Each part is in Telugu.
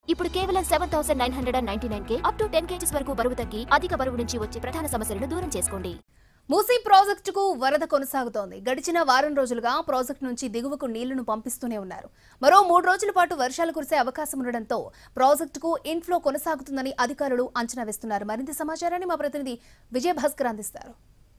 ఇప్పుడు కేవలం seven thousand nine hundred and ninety nine కే అప్ టు టెన్ కేజీస్ వరకు బరువు తగ్గి అధిక బరువు నుంచి వచ్చే ప్రధాన సమస్యలను దూరం చేసుకోండి మూసీ ప్రాజెక్టుకు వరద కొనసాగుతోంది గడిచిన వారం రోజులుగా ప్రాజెక్టు నుంచి దిగువకు నీళ్లను పంపిస్తూనే ఉన్నారు మరో మూడు రోజుల పాటు వర్షాలు కురిసే అవకాశం ఉండడంతో ప్రాజెక్టుకు ఇన్ఫ్లో కొనసాగుతుందని అధికారులు అంచనా వేస్తున్నారు మరింత సమాచారాన్ని మా ప్రతినిధి విజయభాస్కర్ అందిస్తారు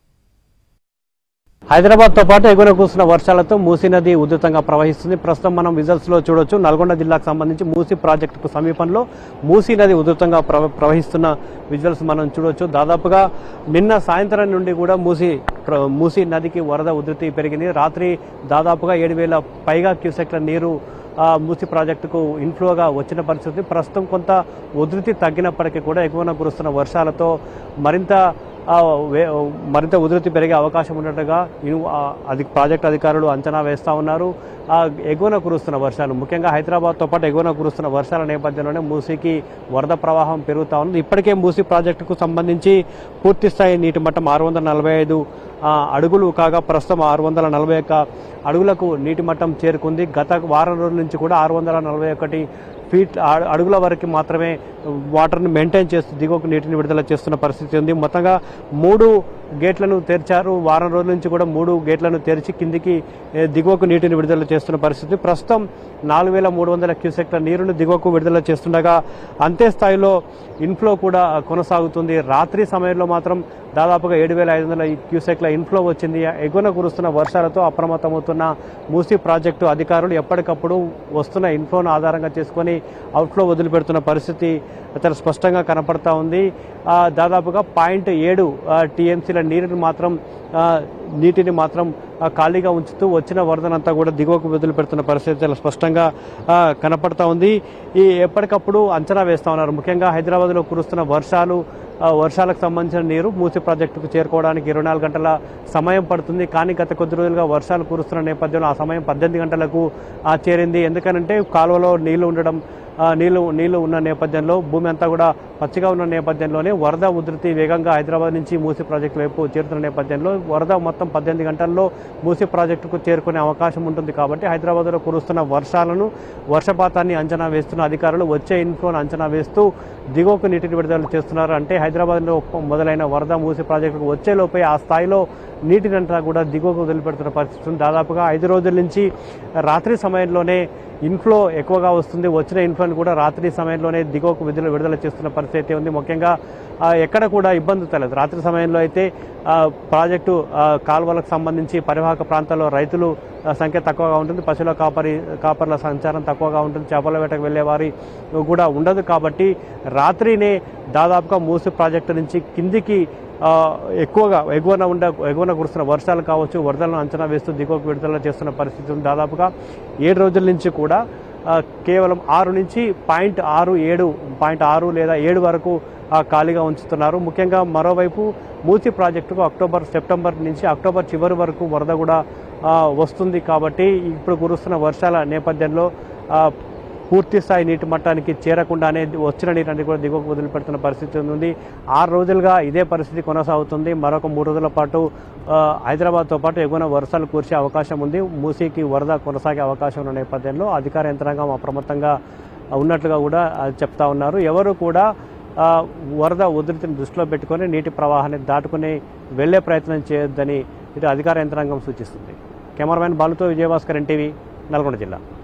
హైదరాబాద్ తో పాటు ఎగువన కూర్చున్న వర్షాలతో మూసీ నది ఉధృతంగా ప్రవహిస్తుంది ప్రస్తుతం మనం విజువల్స్ లో చూడొచ్చు నల్గొండ జిల్లాకు సంబంధించి మూసీ ప్రాజెక్టుకు సమీపంలో మూసీ నది ఉధృతంగా ప్రవ- ప్రవహిస్తున్న విజువల్స్ మనం చూడొచ్చు దాదాపుగా నిన్న సాయంత్రం నుండి కూడా మూసీ ప్ర- మూసీ నదికి వరద ఉధృతి పెరిగింది రాత్రి దాదాపుగా ఏడు వేల పైగా క్యూసెక్ల నీరు ఆ, మూసీ ప్రాజెక్టుకు ఇన్ఫ్లోగా వచ్చిన పరిస్థితి ప్రస్తుతం కొంత ఉధృతి తగ్గినప్పటికీ కూడా ఎగువన కురుస్తున్న వర్షాలతో మరింత ఆ, వే- మరింత ఉధృతి పెరిగే అవకాశం ఉన్నట్టుగా ఇను- ఆ, అది ప్రాజెక్ట్ అధికారులు అంచనా వేస్తూ ఉన్నారు ఆ, ఎగువన కురుస్తున్న వర్షాలు ముఖ్యంగా హైదరాబాద్తో పాటు ఎగువన కురుస్తున్న వర్షాల నేపథ్యంలోనే మూసీకి వరద ప్రవాహం పెరుగుతూ ఉంది ఇప్పటికే మూసీ ప్రాజెక్టుకు సంబంధించి పూర్తి స్థాయి నీటి మట్టం ఆరు వందల నలభై ఐదు ఆ, అడుగులు కాగా ప్రస్తుతం ఆరు వందల నలభై ఒక్క అడుగులకు నీటి మట్టం చేరుకుంది గత వారం రోజుల నుంచి కూడా ఆరు వందల నలభై ఒకటి ఫీట్ ఆ- అడుగుల వరకు మాత్రమే వాటర్ని మెయింటైన్ చేస్తూ దిగువకు నీటిని విడుదల చేస్తున్న పరిస్థితి ఉంది మొత్తంగా మూడు గేట్లను తెరిచారు వారం రోజుల నుంచి కూడా మూడు గేట్లను తెరిచి కిందికి ఏ, దిగువకు నీటిని విడుదల చేస్తున్న పరిస్థితి ప్రస్తుతం నాలుగు వేల మూడు వందల క్యూసెక్ల నీరును దిగువకు విడుదల చేస్తుండగా అంతే స్థాయిలో ఇన్ఫ్లో కూడా కొనసాగుతుంది రాత్రి సమయంలో మాత్రం దాదాపుగా ఏడు వేల ఐదు వందల క్యూసెక్ల ఇన్ఫ్లో వచ్చింది ఎగువన కురుస్తున్న వర్షాలతో అప్రమత్తమవుతున్న మూసీ ప్రాజెక్టు అధికారులు ఎప్పటికప్పుడు వస్తున్న ఇన్ఫ్లోను ఆధారంగా చేసుకొని అవుట్ఫ్లో వదిలిపెడుతున్న పరిస్థితి చాలా స్పష్టంగా కనపడతా ఉంది ఆ, దాదాపుగా పాయింట్ ఏడు టీఎంసీల నీరుని మాత్రం ఆ, నీటిని మాత్రం ఆ, ఖాళీగా ఉంచుతూ వచ్చిన వరదనంతా కూడా దిగువకు వదిలిపెడుతున్న పరిస్థితి చాలా స్పష్టంగా ఆ, కనపడతా ఉంది ఈ ఎప్పటికప్పుడు అంచనా వేస్తా ఉన్నారు ముఖ్యంగా హైదరాబాద్లో కురుస్తున్న వర్షాలు ఆ, వర్షాలకు సంబంధించిన నీరు మూసి ప్రాజెక్టుకు చేరుకోవడానికి ఇరవై నాలుగు గంటల సమయం పడుతుంది కానీ గత కొద్ది రోజులుగా వర్షాలు కురుస్తున్న నేపథ్యంలో ఆ సమయం పద్దెనిమిది గంటలకు ఆ, చేరింది ఎందుకనంటే కాలువలో నీళ్లు ఉండడం ఆ, నీళ్లు నీళ్లు ఉన్న నేపథ్యంలో భూమి అంతా కూడా పచ్చిగా ఉన్న నేపథ్యంలోనే వరద ఉధృతి వేగంగా హైదరాబాద్ నుంచి మూసి ప్రాజెక్టు వైపు చేరుతున్న నేపథ్యంలో వరద మొత్తం పద్దెనిమిది గంటల్లో మూసి ప్రాజెక్టుకు చేరుకునే అవకాశం ఉంటుంది కాబట్టి హైదరాబాద్లో కురుస్తున్న వర్షాలను వర్షపాతాన్ని అంచనా వేస్తున్న అధికారులు వచ్చే ఇన్ఫ్లోను అంచనా వేస్తూ దిగువకు నీటిని విడుదల చేస్తున్నారు అంటే హైదరాబాద్లో మొదలైన వరద మూసి ప్రాజెక్టుకు వచ్చేలోపే ఆ స్థాయిలో నీటినంతా కూడా దిగువకు వదిలిపెడుతున్న పరిస్థితి ఉంది దాదాపుగా ఐదు రోజుల నుంచి రాత్రి సమయంలోనే ఇన్ఫ్లో ఎక్కువగా వస్తుంది వచ్చిన ఇన్ఫ్లోని కూడా రాత్రి సమయంలోనే దిగువకు విడుదల విడుదల చేస్తున్న పరిస్థితి అయితే ఉంది ముఖ్యంగా ఆ, ఎక్కడ కూడా ఇబ్బంది తెలదు రాత్రి సమయంలో అయితే ఆ, ప్రాజెక్టు ఆ, కాలువలకు సంబంధించి పరివాహక ప్రాంతాల్లో రైతులు ఆ, సంఖ్య తక్కువగా ఉంటుంది పశువుల కాపరి కాపర్ల సంచారం తక్కువగా ఉంటుంది చేపల వేటకు వెళ్ళే వారి కూడా ఉండదు కాబట్టి రాత్రినే దాదాపుగా మూసి ప్రాజెక్టు నుంచి కిందికి ఆ, ఎక్కువగా ఎగువన ఉండ ఎగువన కురుస్తున్న వర్షాలు కావచ్చు వరదలను అంచనా వేస్తూ దిగువకు విడుదల చేస్తున్న పరిస్థితి ఉంది దాదాపుగా ఏడు రోజుల నుంచి కూడా ఆ, కేవలం ఆరు నుంచి పాయింట్ ఆరు ఏడు పాయింట్ ఆరు లేదా ఏడు వరకు ఆ, ఖాళీగా ఉంచుతున్నారు ముఖ్యంగా మరోవైపు మూసి ప్రాజెక్టుకు అక్టోబర్ సెప్టెంబర్ నుంచి అక్టోబర్ చివరి వరకు వరద కూడా ఆ, వస్తుంది కాబట్టి ఇప్పుడు కురుస్తున్న వర్షాల నేపథ్యంలో ఆ, పూర్తి స్థాయి నీటి మట్టానికి చేరకుండానే వచ్చిన నీటిని కూడా దిగువకు వదిలిపెడుతున్న పరిస్థితి ఉంది ఆరు రోజులుగా ఇదే పరిస్థితి కొనసాగుతుంది మరొక మూడు రోజుల పాటు ఆ, హైదరాబాద్తో పాటు ఎగువన వర్షాలు కురిసే అవకాశం ఉంది మూసీకి వరద కొనసాగే అవకాశం ఉన్న నేపథ్యంలో అధికార యంత్రాంగం అప్రమత్తంగా ఉన్నట్లుగా కూడా ఆ, చెప్తా ఉన్నారు ఎవరు కూడా ఆ, వరద ఉధృతిని దృష్టిలో పెట్టుకొని నీటి ప్రవాహాన్ని దాటుకుని వెళ్లే ప్రయత్నం చేయొద్దని ఇటు అధికార యంత్రాంగం సూచిస్తుంది కెమెరామెన్ బాలుతో విజయభాస్కర్ ఎన్టీవీ నల్గొండ జిల్లా